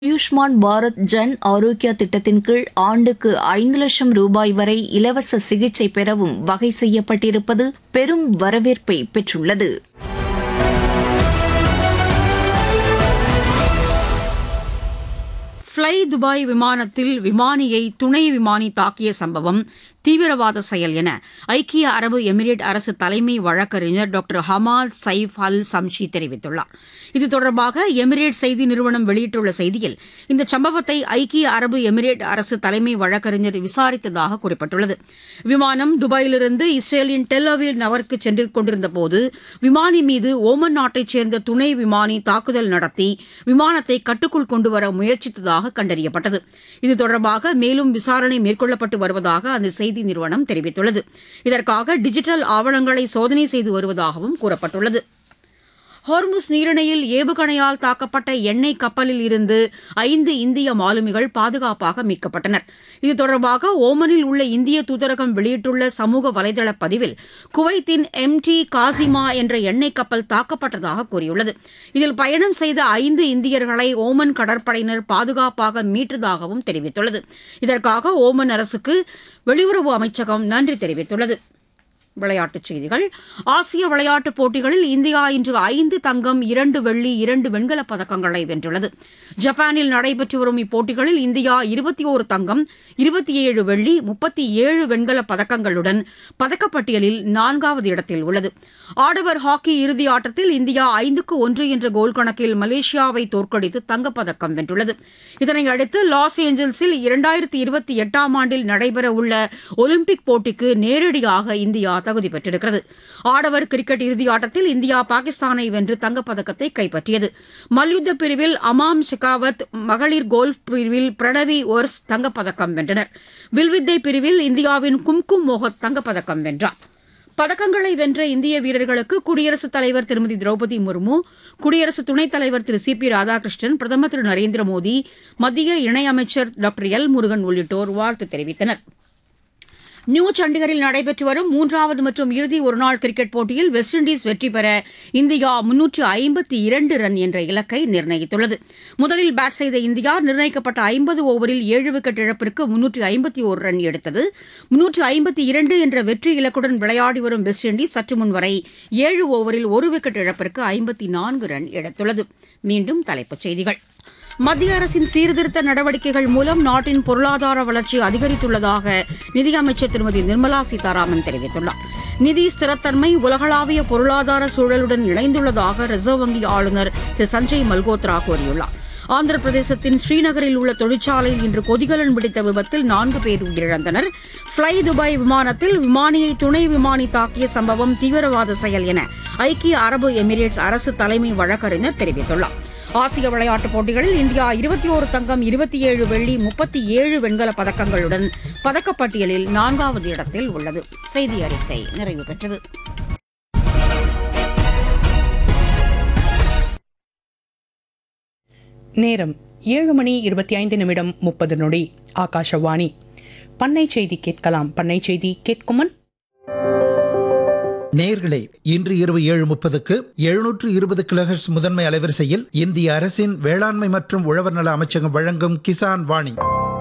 ஆயுஷ்மான் பாரத் ஜன் ஆரோக்யா திட்டத்தின் கீழ் ஆண்டுக்கு ஐந்து லட்சம் ரூபாய் வரை இலவச சிகிச்சை பெறவும் வகை செய்யப்பட்டிருப்பது பெரும் வரவேற்பை பெற்றுள்ளது ஃப்ளை துபாய் விமானத்தில் விமானியை துணை விமானி தாக்கிய சம்பவம் தீவிரவாத செயல் என ஐக்கிய அரபு எமிரேட் அரசு தலைமை வழக்கறிஞர் டாக்டர் ஹமால் சைஃப் அல் சம்ஷி தெரிவித்துள்ளார் இது தொடர்பாக எமிரேட் செய்தி நிறுவனம் வெளியிட்டுள்ள செய்தியில் இந்த சம்பவத்தை ஐக்கிய அரபு எமிரேட் அரசு தலைமை வழக்கறிஞர் விசாரித்ததாக குறிப்பிட்டுள்ளது விமானம் துபாயிலிருந்து இஸ்ரேலின் டெல்லோவில் நகருக்கு சென்று கொண்டிருந்த போது விமானி மீது ஓமன் நாட்டைச் சேர்ந்த துணை விமானி தாக்குதல் நடத்தி விமானத்தை கட்டுக்குள் கொண்டுவர முயற்சித்ததாக கண்டறியப்பட்டது இது தொடர்பாக மேலும் விசாரணை மேற்கொள்ளப்பட்டு வருவதாக அந்த செய்தி நிறுவனம் தெரிவித்துள்ளது இதற்காக டிஜிட்டல் ஆவணங்களை சோதனை செய்து வருவதாகவும் கூறப்பட்டுள்ளது ஹோர்முஸ் நீரிணையில் ஏவுகணையால் தாக்கப்பட்ட எண்ணெய் கப்பலில் இருந்து ஐந்து இந்திய மாலுமிகள் பாதுகாப்பாக மீட்கப்பட்டனர் இது தொடர்பாக ஓமனில் உள்ள இந்திய தூதரகம் வெளியிட்டுள்ள சமூக வலைதள பதிவில் குவைத்தின் எம் டி காசிமா என்ற எண்ணெய் கப்பல் தாக்கப்பட்டதாக கூறியுள்ளது இதில் பயணம் செய்த ஐந்து இந்தியர்களை ஓமன் கடற்படையினர் பாதுகாப்பாக மீட்டதாகவும் தெரிவித்துள்ளது இதற்காக ஓமன் அரசுக்கு வெளியுறவு அமைச்சகம் நன்றி தெரிவித்துள்ளது விளையாட்டுச் செய்திகள் ஆசிய விளையாட்டுப் போட்டிகளில் இந்தியா இன்று ஐந்து தங்கம் இரண்டு வெள்ளி இரண்டு வெண்கலப் பதக்கங்களை வென்றுள்ளது ஜப்பானில் நடைபெற்று வரும் இப்போட்டிகளில் இந்தியா இருபத்தி ஓரு தங்கம் இருபத்தி ஏழு வெள்ளி முப்பத்தி ஏழு வெண்கலப் பதக்கங்களுடன் பதக்கப்பட்டியலில் நான்காவது இடத்தில் உள்ளது ஆடவர் ஹாக்கி இறுதி ஆட்டத்தில் இந்தியா ஐந்துக்கு ஒன்று என்ற கோல் கணக்கில் மலேசியாவை தோற்கடித்து தங்கப்பதக்கம் வென்றுள்ளது இதனையடுத்து லாஸ் ஏஞ்சல்ஸில் இரண்டாயிரத்தி இருபத்தி எட்டாம் ஆண்டில் நடைபெறவுள்ள ஒலிம்பிக் போட்டிக்கு நேரடியாக இந்தியா தகுதி பெற்றிருக்கிறது ஆடவர் கிரிக்கெட் இறுதி ஆட்டத்தில் இந்தியா பாகிஸ்தானை வென்று தங்கப்பதக்கத்தை கைப்பற்றியது மல்யுத்த பிரிவில் அமாம் ஷெகாவத் மகளிர் கோல்ஃப் பிரிவில் பிரணவி ஒர்ஸ் தங்கப்பதக்கம் வென்றனர் வில்வித்தை பிரிவில் இந்தியாவின் கும்கும் மோகத் தங்கப்பதக்கம் வென்றார் பதக்கங்களை வென்ற இந்திய வீரர்களுக்கு குடியரசுத் தலைவர் திருமதி திரௌபதி முர்மு குடியரசு துணைத் தலைவர் திரு சி பி ராதாகிருஷ்ணன் பிரதமர் திரு நரேந்திர மோடி மத்திய இணையமைச்சர் டாக்டர் எல் முருகன் உள்ளிட்டோர் வாழ்த்து தெரிவித்தனர் நியூ சண்டிகரில் நடைபெற்று வரும் மூன்றாவது மற்றும் இறுதி ஒருநாள் கிரிக்கெட் போட்டியில் வெஸ்ட் இண்டீஸ் வெற்றி பெற இந்தியா முன்னூற்று ஐம்பத்தி இரண்டு ரன் என்ற இலக்கை நிர்ணயித்துள்ளது முதலில் பேட் செய்த இந்தியா நிர்ணயிக்கப்பட்ட ஐம்பது ஓவரில் ஏழு விக்கெட் இழப்பிற்கு முன்னூற்று ஐம்பத்தி ஒரு ரன் எடுத்தது முன்னூற்று ஐம்பத்தி இரண்டு என்ற வெற்றி இலக்குடன் விளையாடி வரும் வெஸ்ட் இண்டீஸ் சற்று முன் வரை ஏழு ஓவரில் ஒரு விக்கெட் இழப்பிற்கு ஐம்பத்தி நான்கு ரன் எடுத்துள்ளது மீண்டும் தலைப்புச் செய்திகள் மத்திய அரசின் சீர்திருத்த நடவடிக்கைகள் மூலம் நாட்டின் பொருளாதார வளர்ச்சி அதிகரித்துள்ளதாக நிதியமைச்சர் திருமதி நிர்மலா சீதாராமன் தெரிவித்துள்ளார் நிதி ஸ்திரத்தன்மை உலகளாவிய பொருளாதார சூழலுடன் இணைந்துள்ளதாக ரிசர்வ் வங்கி ஆளுநர் திரு சஞ்சய் மல்கோத்ரா கூறியுள்ளார் ஆந்திர பிரதேசத்தின் ஸ்ரீநகரில் உள்ள தொழிற்சாலையில் இன்று கொதிகலன் வெடித்த விபத்தில் நான்கு பேர் உயிரிழந்தனர் ஃப்ளை துபாய் விமானத்தில் விமானியை துணை விமானி தாக்கிய சம்பவம் தீவிரவாத செயல் என ஐக்கிய அரபு எமிரேட்ஸ் அரசு தலைமை வழக்கறிஞர் தெரிவித்துள்ளார் ஆசிய விளையாட்டுப் போட்டிகளில் இந்தியா இருபத்தி ஓரு தங்கம் இருபத்தி ஏழு வெள்ளி முப்பத்தி ஏழு வெண்கல பதக்கங்களுடன் பதக்கப்பட்டியலில் நான்காவது இடத்தில் உள்ளது செய்தி அறிக்கை நிறைவு பெற்றது நேரம் ஏழு மணி இருபத்தி ஐந்து நிமிடம் முப்பது நொடி ஆகாஷவாணி பண்ணை செய்தி கேட்கலாம் பண்ணை செய்தி கேட்குமன் நேயர்களே இன்று இரவு ஏழு முப்பதுக்கு எழுநூற்று இருபது கிலோஹெர்ட்ஸ் முதன்மை அலைவரிசையில் இந்திய அரசின் வேளாண்மை மற்றும் உழவர் நல அமைச்சகம் வழங்கும் கிசான் வாணி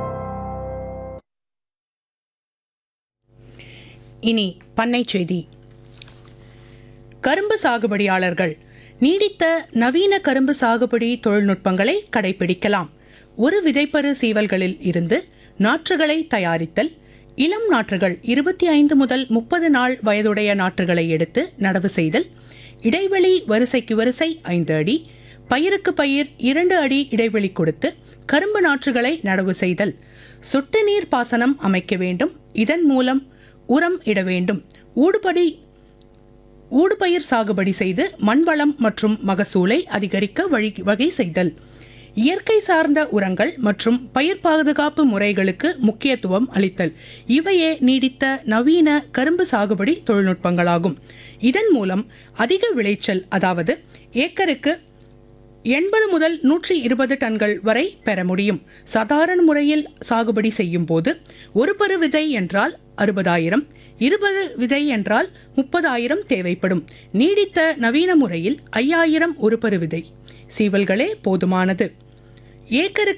இனி பண்ணை செய்தி கரும்பு சாகுபடியாளர்கள் நீடித்த நவீன கரும்பு சாகுபடி தொழில்நுட்பங்களை கடைபிடிக்கலாம் ஒரு விதைப்பரு சீவல்களில் இருந்து நாற்றுகளை தயாரித்தல் இளம் நாற்றுகள் இருபத்தி ஐந்து முதல் முப்பது நாள் வயதுடைய நாற்றுகளை எடுத்து நடவு செய்தல் இடைவெளி வரிசைக்கு வரிசை ஐந்து அடி பயிருக்கு பயிர் இரண்டு அடி இடைவெளி கொடுத்து கரும்பு நாற்றுகளை நடவு செய்தல் சொட்டு நீர் பாசனம் அமைக்க வேண்டும் இதன் மூலம் உரம் இட வேண்டும் ஊடுபடி ஊடுபயிர் சாகுபடி செய்து மண்வளம் மற்றும் மகசூலை அதிகரிக்க வழி வகை செய்தல் இயற்கை சார்ந்த உரங்கள் மற்றும் பயிர் பாதுகாப்பு முறைகளுக்கு முக்கியத்துவம் அளித்தல் இவையே நீடித்த நவீன கரும்பு சாகுபடி தொழில்நுட்பங்களாகும் இதன் மூலம் அதிக விளைச்சல் அதாவது ஏக்கருக்கு எண்பது முதல் நூற்றி இருபது டன்கள் வரை பெற முடியும் சாதாரண முறையில் சாகுபடி செய்யும் போது ஒரு பரு விதை என்றால் அறுபதாயிரம் இருபது விதை என்றால் முப்பதாயிரம் தேவைப்படும் நீடித்த நவீன முறையில் ஐயாயிரம் ஒரு பரு விதை சீவல்களே போதுமானது ஏக்கருக்கு